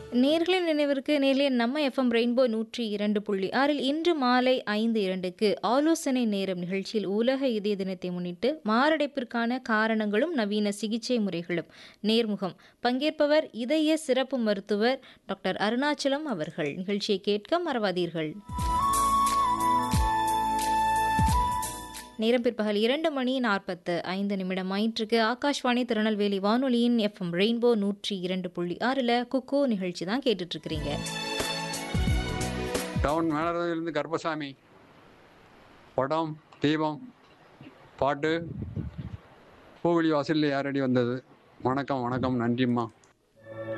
நேர்களின் நினைவிற்கு நேர்லே நம்ம எஃப்எம் ரெயின்போ நூற்றி இரண்டு புள்ளி ஆறில் இன்று மாலை ஐந்து இரண்டுக்கு ஆலோசனை நேரம் நிகழ்ச்சியில் உலக இதய தினத்தை முன்னிட்டு மாரடைப்பிற்கான காரணங்களும் நவீன சிகிச்சை முறைகளும் நேர்முகம் பங்கேற்பவர் இதய சிறப்பு மருத்துவர் டாக்டர் அருணாச்சலம் அவர்கள் நிகழ்ச்சியை கேட்க மறவாதீர்கள் நேரம் பிற்பகல் இரண்டு மணி நாற்பத்து ஐந்து நிமிடம் ஆயிற்றுக்கு ஆகாஷ்வாணி திருநெல்வேலி வானொலியின் எஃப்எம் ரெயின்போ நூற்றி இரண்டு புள்ளி ஆறில் குக்கோ நிகழ்ச்சி தான் கேட்டுட்டு இருக்கிறீங்க டவுன் மேலருந்து கர்ப்பசாமி படம் தீபம் பாட்டு பூவிழி வாசலில் யாரடி வந்தது வணக்கம் வணக்கம் நன்றிம்மா